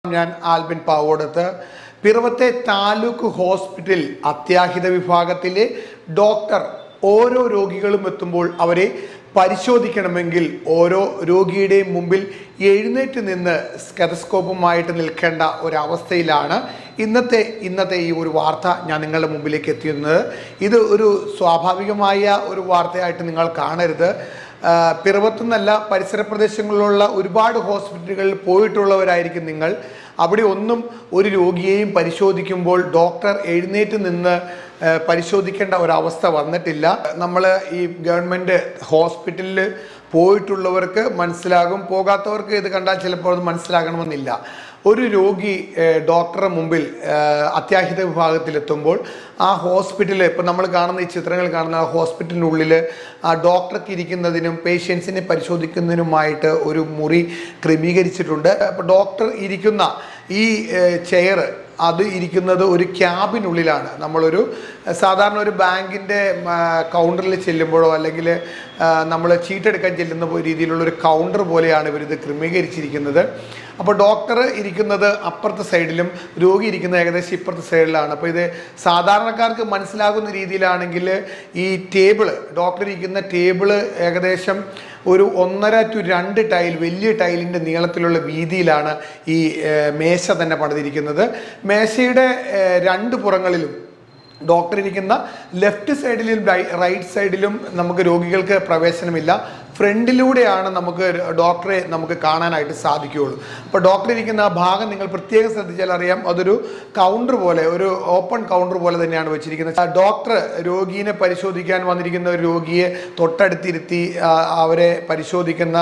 ഞാൻ ആൽബിൻ പാവോടത്ത് പിറവത്തെ താലൂക്ക് ഹോസ്പിറ്റൽ അത്യാഹിത വിഭാഗത്തിലെ ഡോക്ടർ ഓരോ രോഗികളും എത്തുമ്പോൾ അവരെ പരിശോധിക്കണമെങ്കിൽ ഓരോ രോഗിയുടെയും മുമ്പിൽ എഴുന്നേറ്റ് നിന്ന് സ്കെതസ്കോപ്പുമായിട്ട് നിൽക്കേണ്ട ഒരവസ്ഥയിലാണ് ഇന്നത്തെ ഇന്നത്തെ ഈ ഒരു വാർത്ത ഞാൻ നിങ്ങളുടെ മുമ്പിലേക്ക് എത്തിയുന്നത് ഇത് ഒരു സ്വാഭാവികമായ ഒരു വാർത്തയായിട്ട് നിങ്ങൾ കാണരുത് ആ, പിറവത്തുനിന്നല്ല പരിസര പ്രദേശങ്ങളിലുള്ള ഒരുപാട് ഹോസ്പിറ്റലുകളിൽ പോയിട്ടുള്ളവരായിരിക്കും നിങ്ങൾ അവിടെ ഒന്നും ഒരു രോഗിയെയും പരിശോധിക്കുമ്പോൾ ഡോക്ടർ എഴുന്നേറ്റ് നിന്ന് ആ, പരിശോധിക്കേണ്ട ഒരവസ്ഥ വന്നിട്ടില്ല നമ്മൾ ഈ ഗവൺമെൻറ് ഹോസ്പിറ്റലിൽ പോയിട്ടുള്ളവർക്ക് മനസ്സിലാകും പോകാത്തവർക്ക് ഇത് കണ്ടാൽ ചിലപ്പോൾ അത് മനസ്സിലാകണമെന്നില്ല ഒരു രോഗി ഏഹ്, ഡോക്ടറെ മുമ്പിൽ ഏഹ്, അത്യാഹിത വിഭാഗത്തിലെത്തുമ്പോൾ ആ ഹോസ്പിറ്റലിൽ ഇപ്പം നമ്മൾ കാണുന്ന ഈ ചിത്രങ്ങൾ കാണുന്ന ആ ഹോസ്പിറ്റലിനുള്ളിൽ ആ ഡോക്ടർക്ക് ഇരിക്കുന്നതിനും പേഷ്യൻസിനെ പരിശോധിക്കുന്നതിനുമായിട്ട് ഒരു മുറി ക്രമീകരിച്ചിട്ടുണ്ട് അപ്പോൾ ഡോക്ടർ ഇരിക്കുന്ന ഈ ചെയർ അത് ഇരിക്കുന്നത് ഒരു ക്യാബിനുള്ളിലാണ് നമ്മളൊരു സാധാരണ ഒരു ബാങ്കിൻ്റെ കൗണ്ടറിൽ ചെല്ലുമ്പോഴോ അല്ലെങ്കിൽ നമ്മൾ ചീട്ടെടുക്കാൻ ചെല്ലുന്ന പോ- രീതിയിലുള്ള ഒരു കൗണ്ടർ പോലെയാണ് ഇവരിത് ക്രമീകരിച്ചിരിക്കുന്നത് അപ്പോൾ ഡോക്ടർ ഇരിക്കുന്നത് അപ്പുറത്തെ സൈഡിലും രോഗി ഇരിക്കുന്നത് ഏകദേശം ഇപ്പുറത്തെ സൈഡിലാണ് അപ്പോൾ ഇത് സാധാരണക്കാർക്ക് മനസ്സിലാകുന്ന രീതിയിലാണെങ്കിൽ ഈ ടേബിള് ഡോക്ടർ ഇരിക്കുന്ന ടേബിള് ഏകദേശം ഒരു ഒന്നര ടു രണ്ട് ടൈൽ വലിയ ടൈലിൻ്റെ നീളത്തിലുള്ള വീതിയിലാണ് ഈ ഏഹ്, മേശ തന്നെ പണിതിരിക്കുന്നത് മേശയുടെ ഏഹ്, രണ്ട് പുറങ്ങളിലും ഡോക്ടർ ഇരിക്കുന്ന ലെഫ്റ്റ് സൈഡിലും റൈ- റൈറ്റ് സൈഡിലും നമുക്ക് രോഗികൾക്ക് പ്രവേശനമില്ല ഫ്രണ്ടിലൂടെയാണ് നമുക്ക് ഡോക്ടറെ നമുക്ക് കാണാനായിട്ട് സാധിക്കുകയുള്ളൂ അപ്പോൾ ഡോക്ടർ ഇരിക്കുന്ന ആ ഭാഗം നിങ്ങൾ പ്രത്യേകം ശ്രദ്ധിച്ചാൽ അറിയാം അതൊരു കൗണ്ടർ പോലെ ഒരു ഓപ്പൺ കൗണ്ടർ പോലെ തന്നെയാണ് വെച്ചിരിക്കുന്നത് ആ ഡോക്ടർ രോഗീനെ പരിശോധിക്കാൻ വന്നിരിക്കുന്ന ഒരു രോഗിയെ തൊട്ടടുത്തിരുത്തി ആ, അവരെ പരിശോധിക്കുന്ന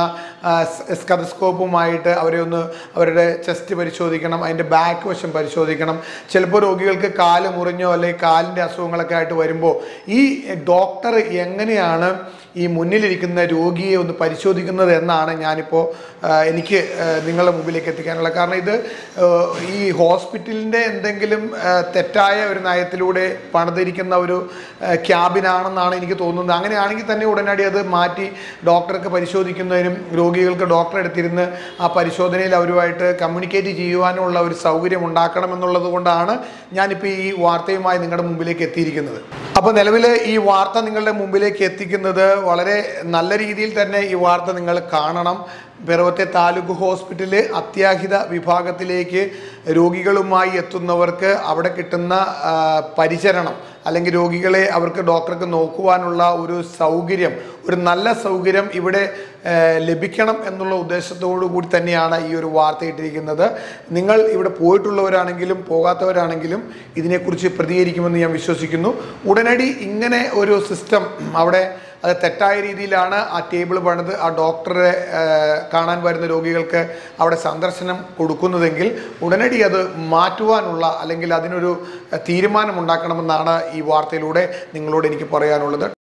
സ്കതസ്കോപ്പുമായിട്ട് അവരെ ഒന്ന് അവരുടെ ചെസ്റ്റ് പരിശോധിക്കണം അതിൻ്റെ ബാക്ക് വശം പരിശോധിക്കണം ചിലപ്പോൾ രോഗികൾക്ക് കാല് മുറിഞ്ഞോ അല്ലെങ്കിൽ കാലിൻ്റെ അസുഖങ്ങളൊക്കെ ആയിട്ട് വരുമ്പോൾ ഈ ഡോക്ടർ എങ്ങനെയാണ് ഈ മുന്നിലിരിക്കുന്ന രോഗിയെ ഒന്ന് പരിശോധിക്കുന്നത് എന്നാണ് ഞാനിപ്പോൾ ആ, എനിക്ക് ആ, നിങ്ങളുടെ മുമ്പിലേക്ക് എത്തിക്കാനുള്ള കാരണം ഇത് ആ, ഈ ഹോസ്പിറ്റലിൻ്റെ എന്തെങ്കിലും ആ, തെറ്റായ ഒരു നയത്തിലൂടെ പണിതിരിക്കുന്ന ഒരു ആ, ക്യാബിനാണെന്നാണ് എനിക്ക് തോന്നുന്നത് അങ്ങനെയാണെങ്കിൽ തന്നെ ഉടനടി അത് മാറ്റി ഡോക്ടർക്ക് പരിശോധിക്കുന്നതിനും രോഗികൾക്ക് ഡോക്ടറെ അടുത്തിരുന്ന് ആ പരിശോധനയിൽ അവരുമായിട്ട് കമ്മ്യൂണിക്കേറ്റ് ചെയ്യുവാനുള്ള ഒരു സൗകര്യം ഉണ്ടാക്കണമെന്നുള്ളത് കൊണ്ടാണ് ഞാനിപ്പോൾ ഈ വാർത്തയുമായി നിങ്ങളുടെ മുമ്പിലേക്ക് എത്തിയിരിക്കുന്നത് അപ്പോൾ നിലവിൽ ഈ വാർത്ത നിങ്ങളുടെ മുമ്പിലേക്ക് എത്തിക്കുന്നത് വളരെ നല്ല രീതിയിൽ തന്നെ ഈ വാർത്ത നിങ്ങൾ കാണണം പിറവത്തെ താലൂക്ക് ഹോസ്പിറ്റലിൽ അത്യാഹിത വിഭാഗത്തിലേക്ക് രോഗികളുമായി എത്തുന്നവർക്ക് അവിടെ കിട്ടുന്ന ആ, പരിചരണം അല്ലെങ്കിൽ രോഗികളെ അവർക്ക് ഡോക്ടർക്ക് നോക്കുവാനുള്ള ഒരു സൗകര്യം ഒരു നല്ല സൗകര്യം ഇവിടെ ആ, ലഭിക്കണം എന്നുള്ള ഉദ്ദേശത്തോടു കൂടി തന്നെയാണ് ഈ ഒരു വാർത്ത ഇട്ടിരിക്കുന്നത് നിങ്ങൾ ഇവിടെ പോയിട്ടുള്ളവരാണെങ്കിലും പോകാത്തവരാണെങ്കിലും ഇതിനെക്കുറിച്ച് പ്രതികരിക്കുമെന്ന് ഞാൻ വിശ്വസിക്കുന്നു ഉടനടി ഇങ്ങനെ ഒരു സിസ്റ്റം അവിടെ അത് തെറ്റായ രീതിയിലാണ് ആ ടേബിൾ പണിത് ആ ഡോക്ടറെ ആ, കാണാൻ വരുന്ന രോഗികൾക്ക് അവിടെ സന്ദർശനം കൊടുക്കുന്നതെങ്കിൽ ഉടനടി അത് മാറ്റുവാനുള്ള അല്ലെങ്കിൽ അതിനൊരു തീരുമാനം ഉണ്ടാക്കണമെന്നാണ് ഈ വാർത്തയിലൂടെ നിങ്ങളോട് എനിക്ക് പറയാനുള്ളത്